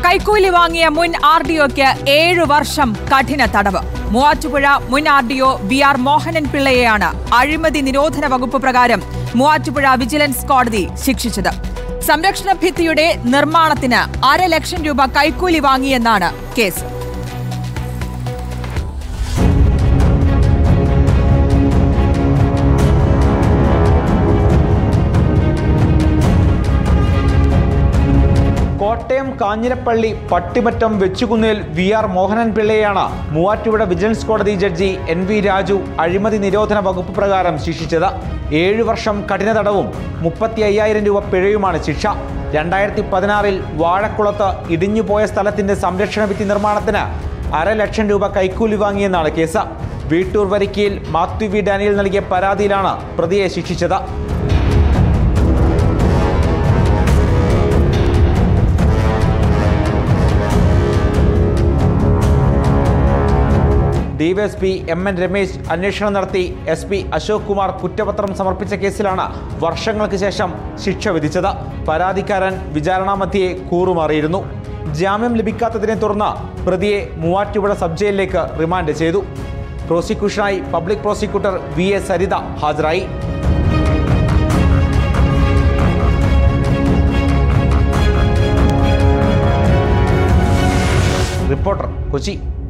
കൈക്കൂലി വാങ്ങിയ മുൻ ആർ ഡി ഒക്ക് ഏഴു വർഷം കഠിന തടവ് മൂവാറ്റുപുഴ മുൻ R D O V R Mohanan പിള്ളയെയാണ് അഴിമതി നിരോധന വകുപ്പ് പ്രകാരം മൂവാറ്റുപുഴ വിജിലൻസ് കോടതി ശിക്ഷിച്ചത് സംരക്ഷണ ഭിത്തിയുടെ നിർമ്മാണത്തിന് അര ലക്ഷം രൂപ കൈക്കൂലി വാങ്ങിയെന്നാണ് case Kottayam Kanjirappally Pattimattom Vechukunnel V R Mohanan പിള്ളയെയാണ് മൂവാറ്റുപുഴ വിജിലൻസ് കോടതി ജഡ്ജി എൻ വി രാജു അഴിമതി നിരോധന വകുപ്പ് പ്രകാരം ശിക്ഷിച്ചത് ഏഴു വർഷം കഠിന തടവും മുപ്പത്തി അയ്യായിരം രൂപ പിഴയുമാണ് ശിക്ഷ രണ്ടായിരത്തി പതിനാറിൽ വാഴക്കുളത്ത് ഇടിഞ്ഞുപോയ സ്ഥലത്തിന്റെ സംരക്ഷണ ഭിത്തി നിർമ്മാണത്തിന് അര ലക്ഷം രൂപ കൈക്കൂലി വാങ്ങിയെന്നാണ് case Veettoor Varikkayil Mathew V Daniel നൽകിയ പരാതിയിലാണ് പ്രതിയെ ശിക്ഷിച്ചത് ഡിവൈഎസ്പി എം എൻ രമേശ് അന്വേഷണം നടത്തി എസ് പി അശോക് കുമാർ കുറ്റപത്രം സമർപ്പിച്ച കേസിലാണ് വർഷങ്ങൾക്ക് ശേഷം ശിക്ഷ വിധിച്ചത് പരാതിക്കാരൻ വിചാരണാമധ്യയെ കൂറുമാറിയിരുന്നു ജാമ്യം ലഭിക്കാത്തതിനെ തുടർന്ന് പ്രതിയെ മൂവാറ്റുപുഴ സബ് ജയിലിലേക്ക് റിമാൻഡ് ചെയ്തു പ്രോസിക്യൂഷനായി public prosecutor V A Saritha ഹാജരായി റിപ്പോർട്ടർ കൊച്ചി